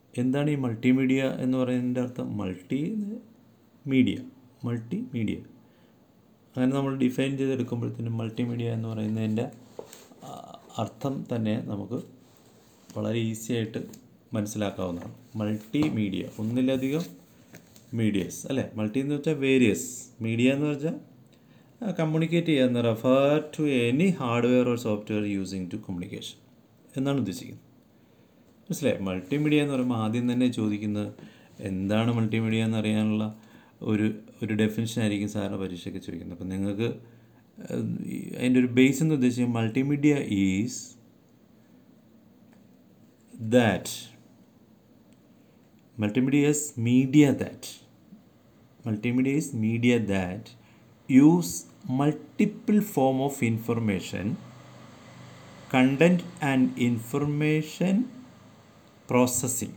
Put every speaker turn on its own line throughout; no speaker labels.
എന്താണ് ഈ മൾട്ടിമീഡിയ എന്ന് പറയുന്നതിൻ്റെ അർത്ഥം മൾട്ടി മീഡിയ മൾട്ടി മീഡിയ അങ്ങനെ നമ്മൾ ഡിഫൈൻ ചെയ്തെടുക്കുമ്പോഴത്തേനും മൾട്ടിമീഡിയ എന്ന് പറയുന്നതിൻ്റെ ആ, അർത്ഥം തന്നെ നമുക്ക് വളരെ ഈസി ആയിട്ട് മനസ്സിലാക്കാവുന്നതാണ് മൾട്ടി മീഡിയ ഒന്നിലധികം മീഡിയസ് അല്ലേ മൾട്ടി എന്ന് വെച്ചാൽ വേരിയസ് മീഡിയ എന്ന് വെച്ചാൽ കമ്മ്യൂണിക്കേറ്റ് ചെയ്യാന്ന് refer to any hardware or software using to communication എന്നാണ് ഉദ്ദേശിക്കുന്നത് മനസ്സിലായി മൾട്ടിമീഡിയ എന്ന് പറയുമ്പോൾ ആദ്യം തന്നെ ചോദിക്കുന്നത് എന്താണ് മൾട്ടിമീഡിയ എന്ന് അറിയാനുള്ള ഒരു ഒരു ഡെഫിനിഷൻ ആയിരിക്കും സാറിന് പരീക്ഷയ്ക്ക് ചോദിക്കുന്നത് അപ്പം നിങ്ങൾക്ക് ഏഹ്, ഈ- അതിൻ്റെ ഒരു ബേസ് എന്ന് ഉദ്ദേശിക്കുന്നത് multimedia is that multimedia is media that multimedia is media that use multiple form of information content and information processing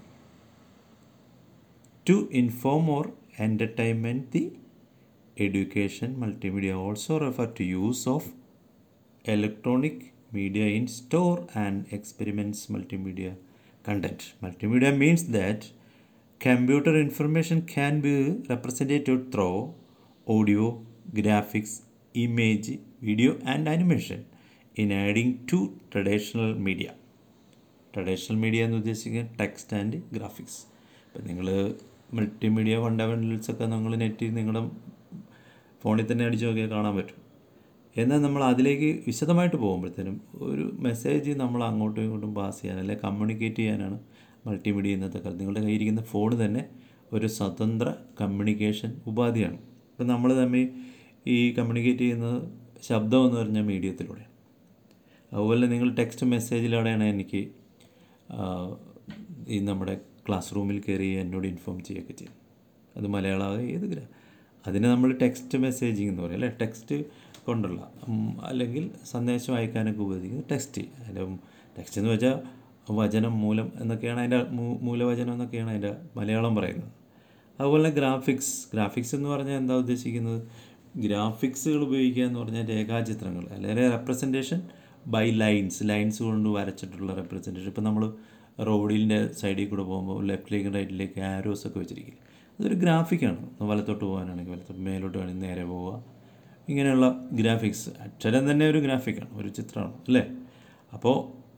to inform or entertainment the education multimedia also refer to use of electronic media in store and experiments multimedia content multimedia means that computer information can be represented through audio graphics image video and animation in adding to traditional media traditional media എന്ന് ഉദ്ദേശിക്കുന്നത് text and graphics ഇപ്പം നിങ്ങൾ multimedia ഫണ്ടമെൻ്റൽസ് ഒക്കെ നിങ്ങൾ നെറ്റിൽ നിങ്ങളുടെ ഫോണിൽ തന്നെ അടിച്ച് നോക്കിയാൽ കാണാൻ പറ്റും എന്നാൽ നമ്മൾ അതിലേക്ക് വിശദമായിട്ട് പോകുമ്പോഴത്തേനും ഒരു മെസ്സേജ് നമ്മൾ അങ്ങോട്ടും ഇങ്ങോട്ടും പാസ് ചെയ്യാൻ അല്ലെങ്കിൽ കമ്മ്യൂണിക്കേറ്റ് ചെയ്യാനാണ് മൾട്ടിമീഡിയ ഇന്നത്തെ കാലത്ത് നിങ്ങളുടെ കയ്യിരിക്കുന്ന ഫോൺ തന്നെ ഒരു സ്വതന്ത്ര കമ്മ്യൂണിക്കേഷൻ ഉപാധിയാണ് ഇപ്പം നമ്മൾ തമ്മിൽ ഈ കമ്മ്യൂണിക്കേറ്റ് ചെയ്യുന്നത് ശബ്ദം എന്ന് പറഞ്ഞ മീഡിയത്തിലൂടെയാണ് അതുപോലെ നിങ്ങൾ ടെക്സ്റ്റ് മെസ്സേജിലൂടെയാണ് എനിക്ക് ആ, ഈ നമ്മുടെ ക്ലാസ് റൂമിൽ കയറി എന്നോട് ഇൻഫോം ചെയ്യുകയൊക്കെ ചെയ്യും അത് മലയാളം ഏത് ഗ്രാ അതിനെ നമ്മൾ ടെക്സ്റ്റ് മെസ്സേജിങ് എന്ന് പറയും അല്ലേ ടെക്സ്റ്റ് കൊണ്ടുള്ള ഉം, അല്ലെങ്കിൽ സന്ദേശം അയക്കാനൊക്കെ ഉപയോഗിക്കുന്നത് ടെക്സ്റ്റ് അതിൻ്റെ ടെക്സ്റ്റ് എന്ന് വെച്ചാൽ വചനം മൂലം എന്നൊക്കെയാണ് അതിൻ്റെ മൂ- മൂലവചനം എന്നൊക്കെയാണ് അതിൻ്റെ മലയാളം പറയുന്നത് അതുപോലെ ഗ്രാഫിക്സ് ഗ്രാഫിക്സ് എന്ന് പറഞ്ഞാൽ എന്താ ഉദ്ദേശിക്കുന്നത് ഗ്രാഫിക്സുകൾ ഉപയോഗിക്കുക എന്ന് പറഞ്ഞാൽ രേഖാചിത്രങ്ങൾ അല്ലെങ്കിൽ റെപ്രസെൻറ്റേഷൻ ബൈ ലൈൻസ് ലൈൻസ് കൊണ്ട് വരച്ചിട്ടുള്ള റെപ്രസെൻറ്റേഷൻ ഇപ്പം നമ്മൾ റോഡിൻ്റെ സൈഡിൽ കൂടെ പോകുമ്പോൾ ലെഫ്റ്റിലേക്കും റൈറ്റിലേക്ക് ആരോസ് ഒക്കെ വെച്ചിരിക്കില്ല അതൊരു ഗ്രാഫിക്കാണ് ഒന്ന് വലത്തോട്ട് പോകാനാണെങ്കിൽ വലത്തോട്ട് മേലോട്ട് വേണമെങ്കിൽ നേരെ പോവുക ഇങ്ങനെയുള്ള ഗ്രാഫിക്സ് അക്ഷരം തന്നെ ഒരു ഗ്രാഫിക്കാണ് ഒരു ചിത്രമാണ് അല്ലേ അപ്പോൾ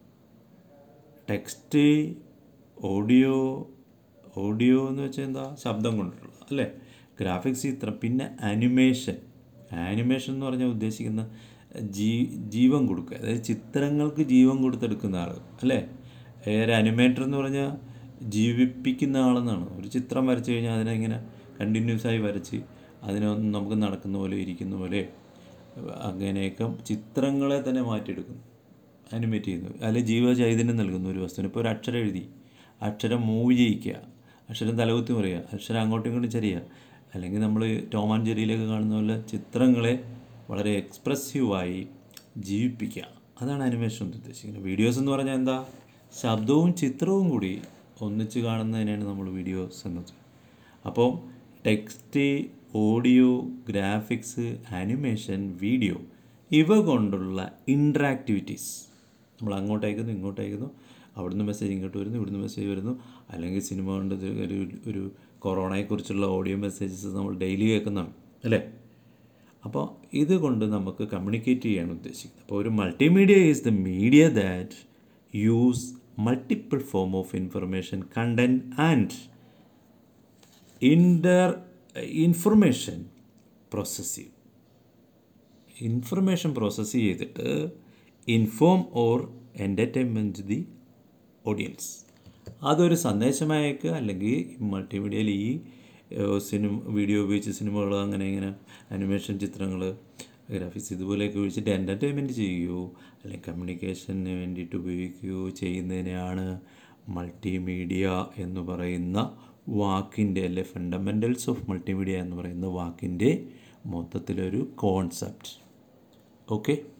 ടെക്സ്റ്റ് ഓഡിയോ ഓഡിയോ എന്ന് വെച്ചാൽ എന്താ ശബ്ദം കൊണ്ടുള്ള അല്ലേ ഗ്രാഫിക്സ് ചിത്രം പിന്നെ ആനിമേഷൻ ആനിമേഷൻ എന്ന് പറഞ്ഞാൽ ഉദ്ദേശിക്കുന്ന ജീ ജീവൻ കൊടുക്കുക അതായത് ചിത്രങ്ങൾക്ക് ജീവൻ കൊടുത്തെടുക്കുന്ന ആൾ അല്ലേ ഒരു അനിമേറ്റർ എന്ന് പറഞ്ഞാൽ ജീവിപ്പിക്കുന്ന ആളെന്നാണ് ഒരു ചിത്രം വരച്ചു കഴിഞ്ഞാൽ അതിനെ ഇങ്ങനെ കണ്ടിന്യൂസ് ആയി വരച്ച് അതിനൊന്നും നമുക്ക് നടക്കുന്ന പോലെ ഇരിക്കുന്ന പോലെ അങ്ങനെയൊക്കെ ചിത്രങ്ങളെ തന്നെ മാറ്റിയെടുക്കുന്നു അനിമേറ്റ് ചെയ്യുന്നു അതിൽ ജീവചൈതന്യം നൽകുന്ന ഒരു വസ്തുവിന് ഇപ്പോൾ ഒരു അക്ഷരം എഴുതി അക്ഷരം മൂവ് ചെയ്യിക്കുക അക്ഷരം തലകുത്തി പറയുക അക്ഷരം അങ്ങോട്ടും ഇങ്ങോട്ടും ചരിയുക അല്ലെങ്കിൽ നമ്മൾ ടോം ആൻഡ് ജെറിയിലൊക്കെ കാണുന്ന പോലെ ചിത്രങ്ങളെ വളരെ എക്സ്പ്രസീവായി ജീവിപ്പിക്കുക അതാണ് അനിമേഷൻ കൊണ്ട് ഉദ്ദേശിക്കുന്നത് വീഡിയോസ് എന്ന് പറഞ്ഞാൽ എന്താ ശബ്ദവും ചിത്രവും കൂടി ഒന്നിച്ച് കാണുന്നതിനാണ് നമ്മൾ വീഡിയോസ് എന്നത് അപ്പോൾ text audio graphics animation video ഇവ കൊണ്ടുള്ള ഇൻട്രാക്ടിവിറ്റീസ് നമ്മൾ അങ്ങോട്ട് അയക്കുന്നു ഇങ്ങോട്ട് അയക്കുന്നു അവിടുന്ന് മെസ്സേജ് ഇങ്ങോട്ട് വരുന്നു ഇവിടുന്ന് മെസ്സേജ് വരുന്നു അല്ലെങ്കിൽ സിനിമ കൊണ്ട് ഇത് ഒരു ഒരു കൊറോണയെക്കുറിച്ചുള്ള ഓഡിയോ മെസ്സേജസ് നമ്മൾ ഡെയിലി കേൾക്കുന്നതാണ് അല്ലേ അപ്പോൾ ഇതുകൊണ്ട് നമുക്ക് കമ്മ്യൂണിക്കേറ്റ് ചെയ്യാൻ ഉദ്ദേശിക്കുന്നത് അപ്പോൾ ഒരു multimedia is the media that use multiple form of information content and inter information processing information process ചെയ്തിട്ട് inform or entertainment the audience അതൊരു സന്ദേശമായേക്ക് അല്ലെങ്കിൽ മൾട്ടിമീഡിയയിൽ ഈ സിനിമ വീഡിയോ ഉപയോഗിച്ച് സിനിമകൾ അങ്ങനെ ഇങ്ങനെ അനിമേഷൻ ചിത്രങ്ങൾ ഗ്രാഫിക്സ് ഇതുപോലെയൊക്കെ ഉപയോഗിച്ചിട്ട് എൻ്റർടൈൻമെൻറ്റ് ചെയ്യുകയോ അല്ലെങ്കിൽ കമ്മ്യൂണിക്കേഷന് വേണ്ടിയിട്ട് ഉപയോഗിക്കുകയോ ചെയ്യുന്നതിനെയാണ് മൾട്ടിമീഡിയ എന്ന് പറയുന്ന വാക്കിൻ്റെ അല്ലെ ഫണ്ടമെൻ്റൽസ് ഓഫ് മൾട്ടിമീഡിയ എന്ന് പറയുന്ന വാക്കിൻ്റെ മൊത്തത്തിലൊരു കോൺസെപ്റ്റ് ഓക്കെ